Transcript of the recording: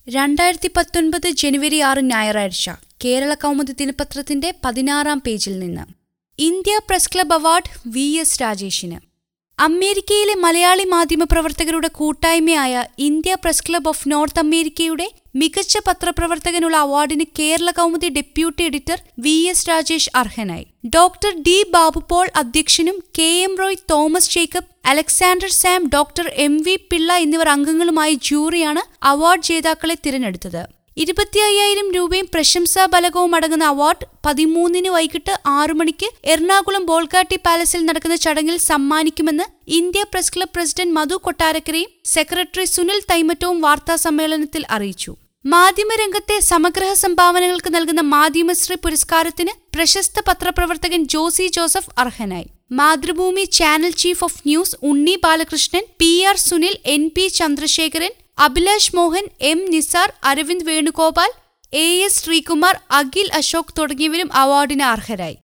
രണ്ടായിരത്തി പത്തൊൻപത് ജനുവരി ആറ് ഞായറാഴ്ച കേരള കൗമുദി ദിനപത്രത്തിന്റെ പതിനാറാം പേജിൽ നിന്ന് India press club award V S രാജേഷിന് അമേരിക്കയിലെ മലയാളി മാധ്യമപ്രവർത്തകരുടെ കൂട്ടായ്മയായ India press club of north അമേരിക്കയുടെ മികച്ച പത്രപ്രവർത്തകനുള്ള അവാർഡിന് Kerala Kaumudi deputy editor V S Rajesh അർഹനായി ഡോക്ടർ ഡി ബാബു പോൾ അധ്യക്ഷനും K M Roy Thomas Jacob Alexander Sam doctor M V Pillai എന്നിവർ അംഗങ്ങളുമായ ജൂറിയാണ് അവാർഡ് ജേതാക്കളെ തിരഞ്ഞെടുത്തത് ഇരുപത്തി അയ്യായിരം രൂപയും പ്രശംസാ ബലകവും അടങ്ങുന്ന അവാർഡ് പതിമൂന്നിന് വൈകിട്ട് ആറു മണിക്ക് എറണാകുളം ബോൾഗാട്ടി പാലസിൽ നടക്കുന്ന ചടങ്ങിൽ സമ്മാനിക്കുമെന്ന് India press club president Madhu കൊട്ടാരക്കരയും സെക്രട്ടറി സുനിൽ തൈമറ്റവും വാർത്താ സമ്മേളനത്തിൽ അറിയിച്ചു മാധ്യമരംഗത്തെ സമഗ്ര സംഭാവനകൾക്ക് നൽകുന്ന മാധ്യമശ്രീ പുരസ്കാരത്തിന് പ്രശസ്ത പത്രപ്രവർത്തകൻ ജോസി ജോസഫ് അർഹനായി Mathrubhumi channel chief of news Unni Balakrishnan P R Sunil N P Chandrasekharan Abhilash Mohan M Nisar Aravind Venugopal A S Sreekumar Akhil Ashok തുടങ്ങിയവരും അവാർഡിന് അർഹരായി